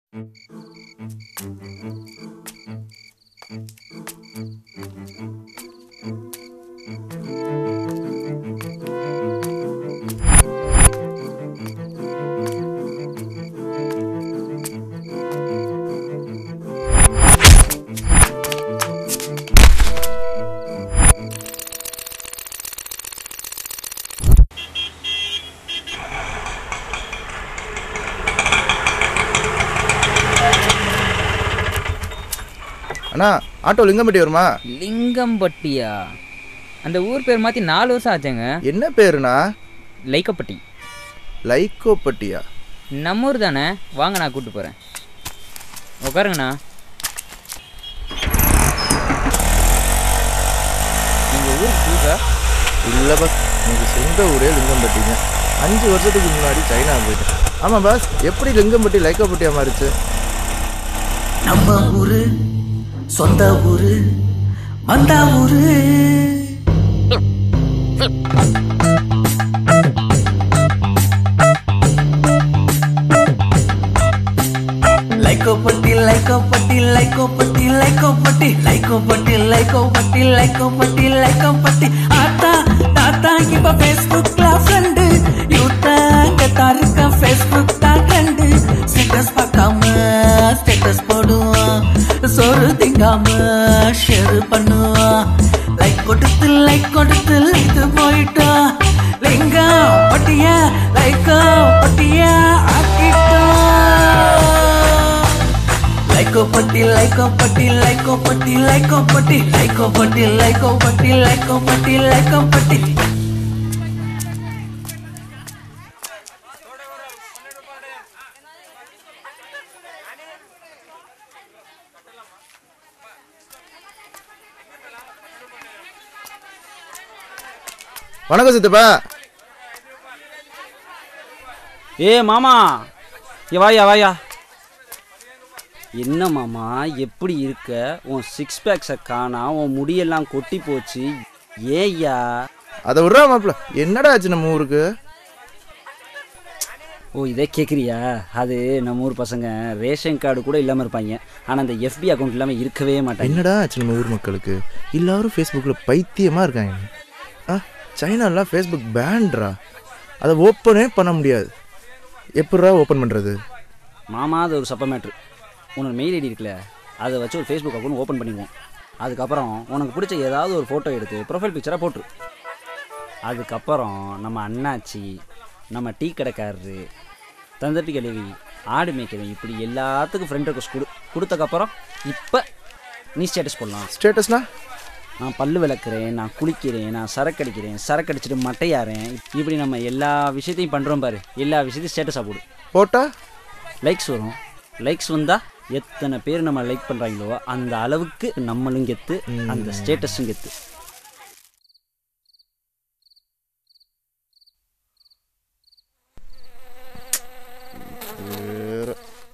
அண்ணா auto Lingampatti வருமா லிங்கம்பட்டியா அந்த ஊர் பேர் மாற்றி நாலு வருஷம் ஆச்சுங்க என்ன பேருண்ணா லைக்கப்பட்டி லைக்கோப்பட்டியா நம்ம ஊர் தானே வாங்க நான் கூப்பிட்டு போகிறேன் உட்காருங்கண்ணா எங்கள் ஊர் புதுசா இல்லை பஸ் எனக்கு சொந்த ஊரே லிங்கம்பட்டிங்க அஞ்சு வருஷத்துக்கு முன்னாடி சைனா போயிட்டேன் ஆமாம் பாஸ் எப்படி லிங்கம்பட்டி லைக்கோப்பட்டியா மாறிச்சு நம்ம ஊரு சொந்த ஊரு வந்த ஊரு லைக்கோப்பட்டி லைக்கோப்பட்டி லைக்கோப்பட்டி லைக்கோப்பட்டி லைக்கோப்பட்டி லைக்கோப்பட்டி லைக்கோப்பட்டி லைக்கோப்பட்டி ஆத்தா தாத்தா இப்ப ஃபேஸ்புக்ல ஃப்ரெண்டு யூத்தா கெத்தா இருக்க ஃபேஸ்புக் தான் ட்ரெண்டு ஸ்டேட்டஸ் பார்க்காம ஸ்டேட்டஸ் போடுவான் சோறு திங்காம ஷேர் பண்ணுவான் லைக் கொடுத்து லைக் கொடுத்து லைக் போயிட்டோம் லிங்கம் பட்டிய லைக்கம் பட்டிய ஆக்கிட்டோம் லைக்கோப்பட்டி லைக்கோப்பட்டி லைக்கோப்பட்டி லைக்கோப்பட்டி லைக்கோப்பட்டி லைக்கோப்பட்டி லைக்கோப்பட்டி லைக்கோப்பட்டி வணக்கம் சித்தப்பா ஏ மாமா ஏ வாயா வாயா என்ன மாமா எப்படி இருக்க உன் சிக்ஸ் பேக்ஸை காணா உன் முடியெல்லாம் கொட்டி போச்சு ஏய்யா அதை விட்றா மாப்பிள்ள என்னடா ஆச்சு நம்ம ஊருக்கு ஓ இதே கேட்குறியா அது நம்ம ஊர் பசங்க ரேஷன் கார்டு கூட இல்லாமல் இருப்பாங்க ஆனால் அந்த எஃபி அக்கௌண்ட் இல்லாமல் இருக்கவே மாட்டாங்க என்னடா ஆச்சு நம்ம ஊர் மக்களுக்கு எல்லாரும் ஃபேஸ்புக்கில் பைத்தியமாக இருக்காங்க ஆ சைனாலாம் ஃபேஸ்புக் பேண்ட்ரா அதை ஓப்பனே பண்ண முடியாது எப்படிரா ஓப்பன் பண்ணுறது மாமா அது ஒரு சப்ப மேட்ரு உன்னோட மெயில் ஐடி இருக்குல்ல அதை வச்சு ஒரு ஃபேஸ்புக் அக்கௌண்ட் ஓப்பன் பண்ணிக்குவோம் அதுக்கப்புறம் உனக்கு பிடிச்ச ஏதாவது ஒரு ஃபோட்டோ எடுத்து ப்ரொஃபைல் பிக்சராக போட்டுரு அதுக்கப்புறம் நம்ம அண்ணாச்சி நம்ம டீ கடைக்காரரு தந்தட்டி கழுவி ஆடு மேய்க்கிறவன் இப்படி எல்லாத்துக்கும் ஃப்ரெண்ட் ரெக்வஸ்ட் கொடு கொடுத்தக்கப்புறம் இப்போ நீ ஸ்டேட்டஸ் போடலாம் ஸ்டேட்டஸ்னா நான் பல்லு விளக்குறேன் நான் குளிக்கிறேன் நான் சரக்கு அடிக்கிறேன் சரக்கு அடிச்சிட்டு மட்டையாறேன் இப்படி நம்ம எல்லா விஷயத்தையும் பண்ணுறோம் பாரு எல்லா விஷயத்தையும் ஸ்டேட்டஸாக போடு போட்டா லைக்ஸ் வரும் லைக்ஸ் வந்தா எத்தனை பேர் நம்ம லைக் பண்றாங்களோ அந்த அளவுக்கு நம்மளும் கெத்து அந்த ஸ்டேட்டஸும் கெத்து வேற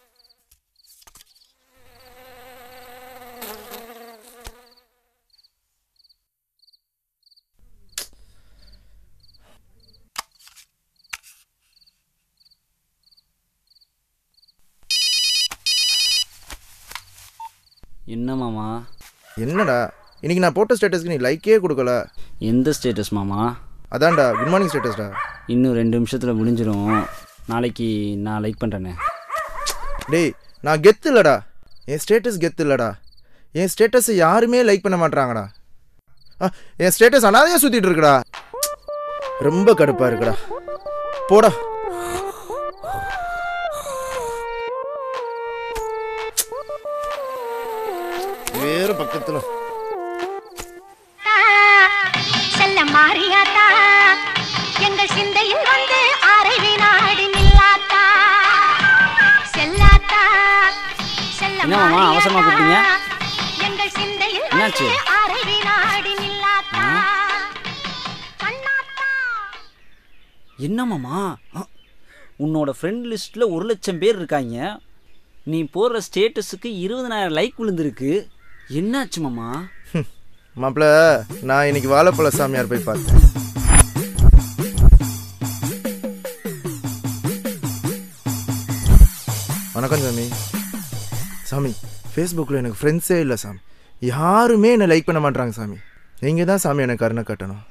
என்ன மாமா என்னடா இன்னைக்கு நான் போட்ட ஸ்டேட்டஸ்க்கு நீ லைக்கே கொடுக்கல எந்த ஸ்டேட்டஸ் மாமா அதான்டா குட் மார்னிங் ஸ்டேட்டஸ்டா இன்னும் ரெண்டு நிமிஷத்தில் முடிஞ்சிடும் நாளைக்கு நான் லைக் பண்ணுறேனே டேய் நான் கெத்து இல்லடா என் ஸ்டேட்டஸ் கெத்து இல்லடா என் ஸ்டேட்டஸை யாருமே லைக் பண்ண மாட்றாங்கடா ஆ, என் ஸ்டேட்டஸ் அனாதையா சுத்திட்டு இருக்குடா ரொம்ப கடுப்பா இருக்குடா போடா வேற பக்கத்துல செல்ல மாறியாத்தா எங்கள் சிந்தையில் வந்து அரை வினாடி நில்லாத்தா செல்லாத்தா செல்ல என்ன மாமா, அவசரமா கூப்பிட்டீங்க? எங்கள் சிந்தையில் என்னாச்சு? வந்து அரை வினாடி நில்லாத்தா கண்ணாத்தா என்ன மாமா அ, உன்னோட ஃப்ரெண்ட் லிஸ்ட்டில் ஒரு லட்சம் பேர் இருக்காங்க நீ போடுற ஸ்டேட்டஸுக்கு இருபதனாயிரம் லைக் விழுந்திருக்கு என்னாச்சு மாமா மாப்பிள நான் இன்னைக்கு வாழைப்பழ சாமியார் போய் பார்த்தேன் வணக்கம் சாமி சாமி ஃபேஸ்புக்கில் எனக்கு ஃப்ரெண்ட்ஸே இல்லை சாமி யாருமே என்னை லைக் பண்ண மாட்றாங்க சாமி நீங்கள் தான் சாமி எனக்கு கருணை கட்டணும்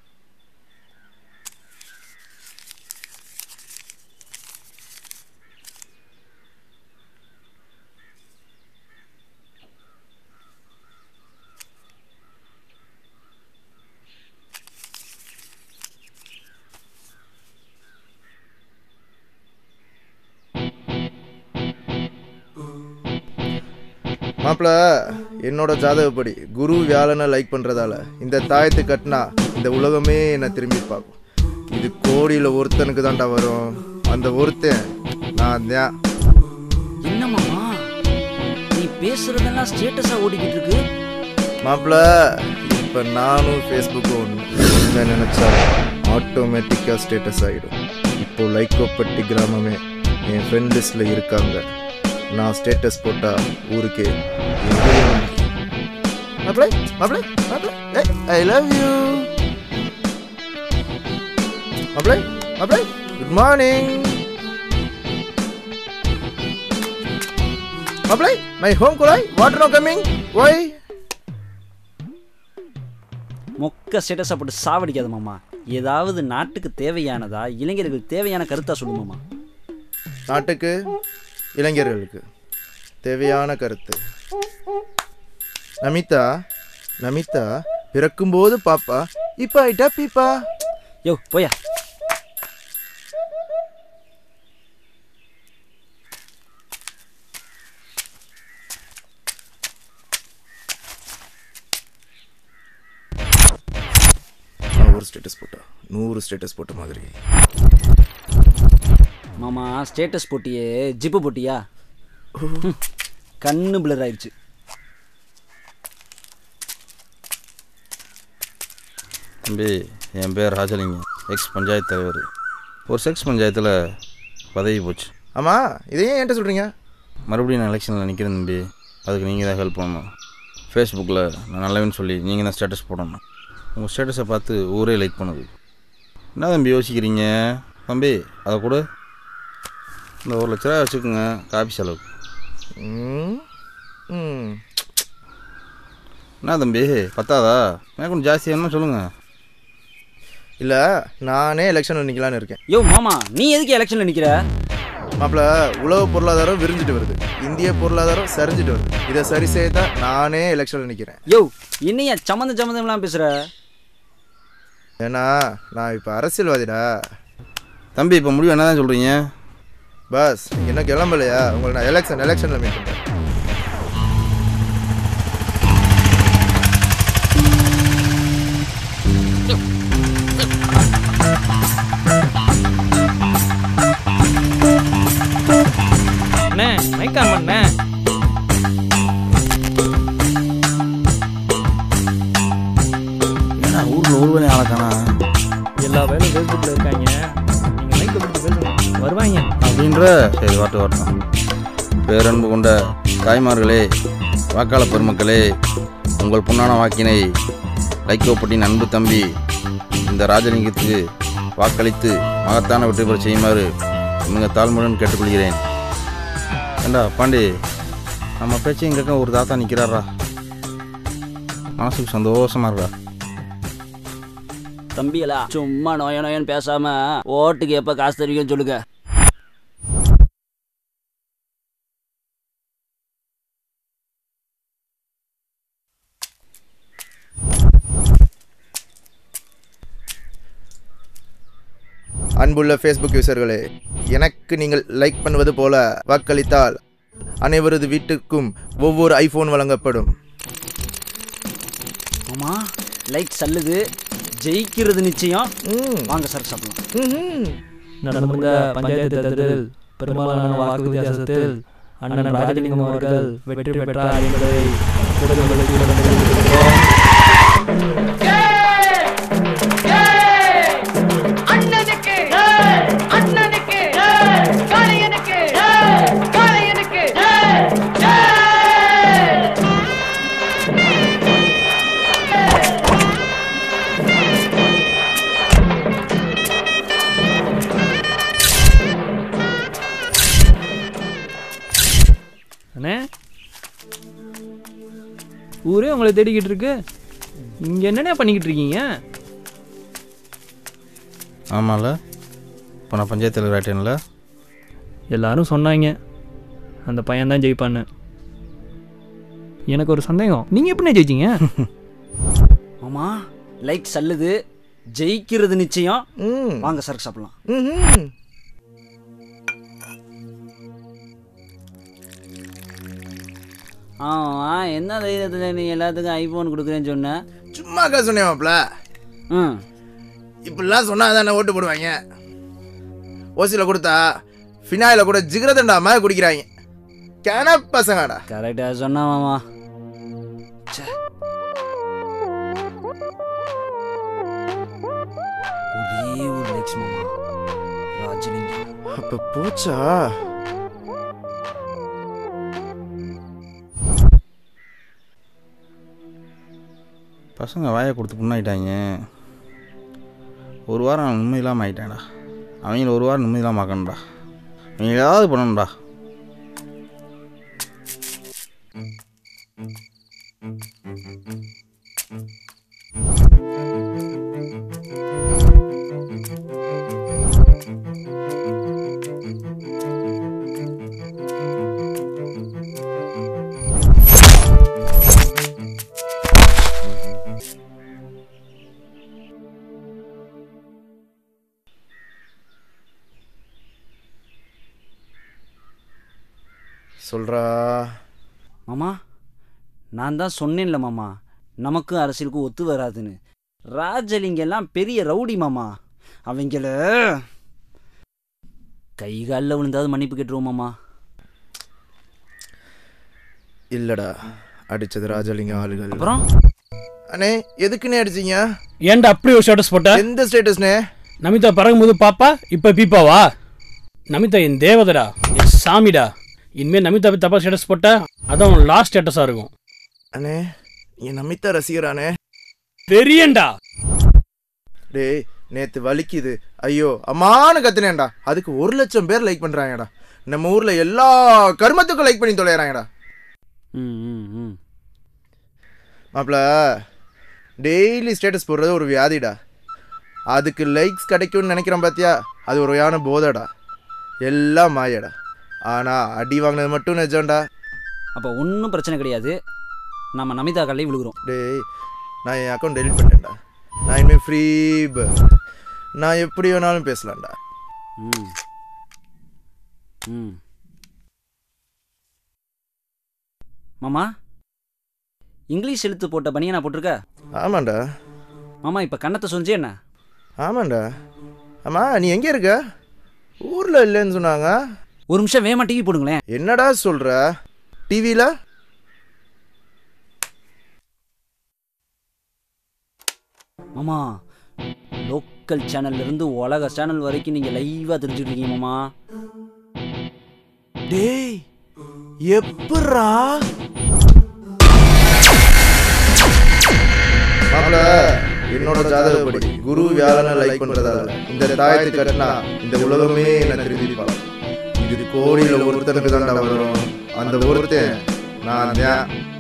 மாப்பிள என்னோட ஜாதகப்படி குரு வியாழனை லைக் பண்ணுறதால இந்த தாயத்தை கட்டினா இந்த உலகமே என்னை திரும்பி பார்க்கும் இது கோடியில் ஒருத்தனுக்கு தான்டா வரும் அந்த ஒருத்தன் நான் தான் என்ன மாமா நீ பேசுறதெல்லாம் ஸ்டேட்டஸா ஓடிக்கிட்டு இருக்கு மாப்பிள இப்போ நானும் ஃபேஸ்புக்கு ஒன்று என்ன நினச்சா ஆட்டோமேட்டிக்காக ஸ்டேட்டஸ் ஆகிடும் இப்போ லைக்கோப்பட்டி கிராமமே என் ஃப்ரெண்ட் லிஸ்ட்டில் இருக்காங்க நான் ஸ்டேட்டஸ் போட்டால் ஊருக்கே மாப்பிள மாப்பிள மாப்பிள ஐ லவ் யூ மாப்பிள மாப்பிள குட் மார்னிங் மாப்பிள மை ஹோம் குழாய் வாட்டர் நோ கம்மிங் ஒய் மொக்க ஸ்டேட்டஸா போட்டு சாவடிக்காத மாமா ஏதாவது நாட்டுக்கு தேவையானதா இளைஞர்களுக்கு தேவையான கருத்தா சொல்லு மாமா நாட்டுக்கு இளைஞர்களுக்கு தேவையான கருத்து நமிதா நமிதா பிறக்கும்போது பாப்பா இப்ப ஆயிட்டா பீப்பா யோ போயா நான் ஒரு ஸ்டேட்டஸ் போட்டா நூறு ஸ்டேட்டஸ் போட்ட மாதிரி மாமா ஸ்டேட்டஸ் போட்டியே ஜிப்பு போட்டியா ஹம், கண்ணு பிளர் ஆயிடுச்சு தம்பி என் பேர் ராஜலிங்கம் எக்ஸ் பஞ்சாயத்து தலைவர் ஒரு செக்ஸ் பஞ்சாயத்தில் பதவி போச்சு ஆமா இதையே என்கிட்ட சொல்றீங்க மறுபடியும் நான் எலெக்ஷனில் நிற்கிறேன் தம்பி அதுக்கு நீங்கள் தான் ஹெல்ப் பண்ணணும் ஃபேஸ்புக்கில் நான் நல்லவன்னு சொல்லி நீங்கள் தான் ஸ்டேட்டஸ் போடணும் உங்கள் ஸ்டேட்டஸை பார்த்து ஊரே லைக் பண்ணுது என்ன தம்பி யோசிக்கிறீங்க தம்பி அதை கூட இந்த ஒரு லட்ச ரூபா வச்சுக்கோங்க காபி செலவு ம், ம். என்ன தம்பி பத்தாதா மேற்கொண்டு ஜாஸ்தி வேணுமா சொல்லுங்கள் இல்ல நானே எலெக்ஷன்ல நிக்கலாம்னு இருக்கேன் யோ மாமா நீ எதுக்கு எலெக்ஷன்ல நிக்கிற மாப்பிள உலக பொருளாதாரம் விரிஞ்சிட்டு வருது இந்திய பொருளாதாரம் சரிஞ்சிட்டு வருது இதை சரி செய்ய நானே எலெக்ஷன்ல நிக்கிறேன் யோ என்னையா சம்மந்தம் சம்மந்தம்லாம் பேசுற ஏன்னா நான் இப்ப அரசியல்வாதிடா தம்பி இப்போ முடிவு என்ன தான் சொல்கிறீங்க பஸ் நீங்க என்ன கிளம்பலையா உங்களை நான் எலெக்ஷன் எலெக்ஷன்ல மீட் பண்றேன் அண்ணே மைக் ஆன் பண்ண ஏன்னா ஊரில் ஒரு வேலையும் ஆளக்கானா எல்லா வேலையும் ஃபேஸ்புக்கில் இருக்காங்க நீங்கள் மைக்கை பிடிச்சி பேசுங்க வருவாங்க அப்படின்ற சரி வாட்டு வரட்டும் பேரன்பு கொண்ட தாய்மார்களே வாக்காளர் பெருமக்களே உங்கள் பொன்னான வாக்கினை லைக்கோப்பட்டின் அன்பு தம்பி இந்த ராஜலிங்கத்துக்கு வாக்களித்து மகத்தான வெற்றி பெற செய்யுமாறு மிக தாழ்மையுடன் கேட்டுக்கொள்கிறேன் ஏண்டா பாண்டி நம்ம பேச்சையும் கேட்க ஒரு தாத்தா நிற்கிறாரா மனசுக்கு சந்தோஷமா இருக்கா தம்பிகளா சும்மா நோய நோயன்னு பேசாம ஓட்டுக்கு எப்ப காசு தருவீங்கன்னு சொல்லுங்க அன்புள்ள ஃபேஸ்புக் யூசர்களே எனக்கு நீங்கள் லைக் பண்ணுவது போல வாக்களித்தால் அனைவரது வீட்டுக்கும் ஒவ்வொரு ஐபோன் வழங்கப்படும் ஆமா லைக் சல்லுது ஜெயிக்கிறது நிச்சயம் ம், வாங்க சார் சாப்பிடலாம் ம்ஹும். நடந்த பஞ்சாயத்து தேர்தலில் பெரும்பாலான வாக்கு வித்தியாசத்தில் அண்ணன் ராஜலிங்கம் அவர்கள் வெற்றி பெற்றார் என்பதை பொதுமக்களுக்கு தெரிவித்துள்ளோம். அண்ணனுக்கு அண்ணனுக்கு காளையனுக்கு காளையனுக்கு அண்ணே ஊரே உங்களை தேடிக்கிட்டு இருக்கு இங்கே என்னென்ன பண்ணிக்கிட்டு இருக்கீங்க ஆமாம்ல இப்போ நான் பஞ்சாயத்து தலைவர் ஆகிட்டேன்ல எல்லாரும் சொன்னாங்க அந்த பையன் தான் ஜெயிப்பான்னு எனக்கு ஒரு சந்தேகம் நீங்கள் எப்படிண்ணே ஜெயிச்சீங்க மாமா லைக் சல்லுது ஜெயிக்கிறது நிச்சயம் ம் வாங்க சரக்கு சாப்பிடலாம் ம்ஹும். ஆ என்ன தைரியத்தில் நீ எல்லாத்துக்கும் ஐஃபோன் கொடுக்குறேன்னு சொன்ன சும்மாக்கா சொன்னேன் மாப்ள ம் இப்படிலாம் சொன்னா தானே ஓட்டு போடுவாங்க ஓசியில் கொடுத்தா ஃபினாயில கூட ஜிகிரதண்டா மாதிரி குடிக்கிறாங்க கேன பசங்கடா கரெக்டாக சொன்னா மாமா ச்சே. ஒரே ஒரு லைக்ஸ் மாமா ராஜலிங்கம் அப்ப போச்சா பசங்க வாயை கொடுத்து புண்ணாயிட்டாங்க ஒரு வாரம் அவன் நிம்மதி இல்லாமல் ஆகிட்டான்டா அவங்கள ஒரு வாரம் நிம்மதி இல்லாமல் ஆக்கணும்டா அவங்க ஏதாவது பண்ணணும்டா சொல்றா மாமா நான் தான் சொன்னேன்ல மாமா நமக்கும் அரசியலுக்கும் ஒத்து வராதுன்னு ராஜலிங்கெல்லாம் பெரிய ரவுடி மாமா அவங்கள கை காலில் விழுந்தாவது மன்னிப்பு கேட்டுருவோம் மாமா இல்லடா அடிச்சது ராஜலிங்க ஆளுகள் அப்புறம் அண்ணே எதுக்குன்னே அடிச்சீங்க ஏன்டா அப்படி ஒரு ஸ்டேட்டஸ் போட்ட எந்த ஸ்டேட்டஸ்னே நமிதா பறக்கும்போது பாப்பா இப்ப பீப்பாவா நமிதா என் தேவதடா என் சாமிடா இனிமேல் நமிதா பத்தி தப்பா ஸ்டேட்டஸ் போட்ட அதான் உன் லாஸ்ட் ஸ்டேட்டஸா இருக்கும் அண்ணே என் நமிதா ரசிகரானே தெரியண்டா டேய் நேத்து வலிக்குது ஐயோ அம்மானு கத்துனேன்டா அதுக்கு ஒரு லட்சம் பேர் லைக் பண்றாங்கடா நம்ம ஊர்ல எல்லா கருமத்துக்கும் லைக் பண்ணி தொலைறாங்கடா ம் ம் ம் மாப்ள டெய்லி ஸ்டேட்டஸ் போடுறது ஒரு வியாதிடா அதுக்கு லைக்ஸ் கிடைக்கும்னு நினைக்கிறேன் பாத்தியா அது ஒரு வகையான போதடா எல்லாம் மாயடா ஆனா அடி வாங்கினது மட்டும் நிஜம்டா அப்போ ஒன்றும் பிரச்சனை கிடையாது நம்ம நமிதா கல்லை விழுகிறோம் டேய் நான் என் அக்கௌண்ட் டெலிட் பண்ணிட்டேன்டா நான் இனிமேல் ஃப்ரீ நான் எப்படி வேணாலும் பேசலாம்டா ம் ம் மாமா இங்கிலீஷ் எழுத்து போட்ட பனியனா போட்டிருக்க ஆமாண்டா மாமா இப்போ கண்ணத்தை சொஞ்சே என்ன ஆமாண்டா ஆமா நீ எங்கே இருக்க ஊரில் இல்லைன்னு சொன்னாங்க ஒரு நிமிஷம் வேமா டிவி போடுங்களேன் என்னடா சொல்ற டிவியில் மாமா லோக்கல் சேனல்ல இருந்து உலக சேனல் வரைக்கும் நீங்க லைவா தெரிஞ்சுட்டு இருக்கீங்க மாமா டேய் எப்பட்றா மாப்ள என்னோட ஜாதகப்படி குரு வியாழனை லைக் பண்றதால இந்த தாயத்து கட்டினா இந்த உலகமே என்ன திரும்பி பார்க்கும் இது கோடியில ஒருத்தனுக்கு தான்டா வரும் அந்த ஒருத்தன் நான் தான்